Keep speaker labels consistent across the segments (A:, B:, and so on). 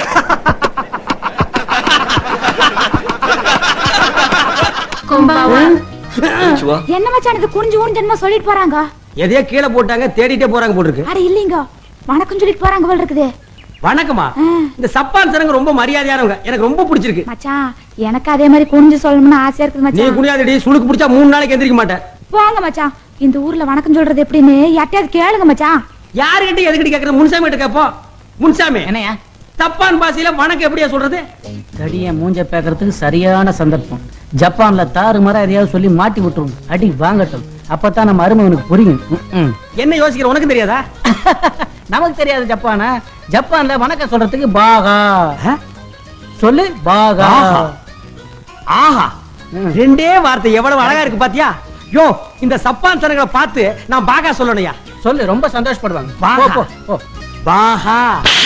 A: கொம்பாவா
B: சிவா
A: என்ன மச்சான் இது குனிஞ்சு ஊன் ஜென்மம் சொல்லிட்டு போறாங்க
C: எதையோ கீழே போட்டாங்க தேடிட்டே போறாங்க போட்டுருக்கு
A: அட இல்லீங்க வணக்கம் சொல்லிட்டு போறாங்க போல இருக்குதே
C: வணக்கமா
A: ஆ.
C: இந்த சப்பான் சனங்க ரொம்ப மரியாதையானவங்க எனக்கு ரொம்ப பிடிச்சிருக்கு
A: மச்சான் எனக்கு அதே மாதிரி குனிஞ்சு சொல்லணும்னு ஆசையா இருக்குது
C: நீ
A: மச்சான்
C: குனியாதடி சுளுக்கு பிடிச்சா மூணு நாளைக்கு எந்திரிக்க மாட்டேன்
A: போங்க மச்சான் இந்த ஊர்ல வணக்கம் சொல்றது எப்படின்னு யார்ட்டையாவது கேளுங்க மச்சான்
C: யாருகிட்ட எதுக்கிட்ட கேக்குறது முன்சாமி கிட்ட கேப்போம் முன்சாமி
D: என்னையா
C: தப்பான் பாசையில வணக்கம் எப்படியா சொல்றது
D: தடிய மூஞ்ச பேக்கறதுக்கு சரியான சந்தர்ப்பம் ஜப்பான்ல தாறு மரம் எதையாவது சொல்லி மாட்டி விட்டுரும் அடி வாங்கட்டும் அப்பதான் நம்ம அருமவனுக்கு புரியும் ம்ம்.
C: என்ன யோசிக்கிற உனக்கு தெரியாதா
D: நமக்கு தெரியாது ஜப்பானா ஜப்பான்ல வணக்கம் சொல்றதுக்கு பாகா
C: ஆ?
D: சொல்லு பாகா
C: ஆஹா. ஆஹா
D: ம்.
C: ரெண்டே வார்த்தை எவ்வளவு அழகா இருக்கு பாத்தியா யோ இந்த சப்பான் சனங்களை பார்த்து நான் பாகா சொல்லணும்யா
D: சொல்லு ரொம்ப சந்தோஷப்படுவாங்க
C: பாகா.
D: போ, போ, போ.
C: பாகா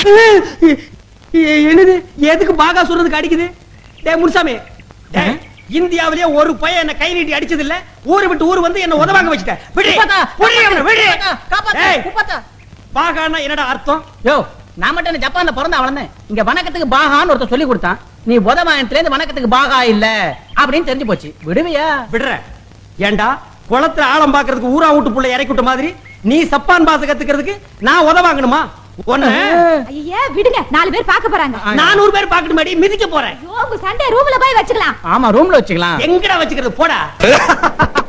C: எ- என்னது எதுக்கு பாகா சொல்றதுக்கு அடிக்குது டேய் முனுசாமி டேய், இந்தியாவிலேயே ஒரு பையன் என்ன கை நீட்டி அடிச்சது இல்ல ஊரு விட்டு ஊர் வந்து என்ன உதவாங்க வச்சுட்டேன் விடு
D: குப்பத்தா,
C: விடு அவனை, விடு
D: குப்பத்தா, காப்பாத்து,
C: டேய்,
D: குப்பத்தா.
C: பாகான்னா என்னடா அர்த்தம்
D: யோ நான் மட்டும் என்ன ஜப்பான்ல பிறந்த வளர்ந்தேன் இங்க வணக்கத்துக்கு பாகான்னு ஒருத்தர் சொல்லி கொடுத்தான் நீ உதவாயத்துல இருந்து வணக்கத்துக்கு பாகா இல்ல அப்படின்னு தெரிஞ்சு போச்சு விடுவியா
C: விடுற ஏண்டா குளத்துல ஆழம் பாக்குறதுக்கு ஊரா வீட்டு புள்ள இறக்கி விட்ட மாதிரி நீ சப்பான் பாச கத்துக்கிறதுக்கு நான் உதவாங்கணுமா ஒண்ணு
A: ஐயே விடுங்க நாலு பேர் பார்க்க போறாங்க
C: நானூறு பேர் பாக்கணுமாடி மிதிக்க போறேன்
A: ஐயோ, உங்க சண்டே ரூம்ல போய் வச்சுக்கலாம்
D: ஆமா ரூம்ல வச்சுக்கலாம்
C: எங்கடா வச்சுக்கிறது போடா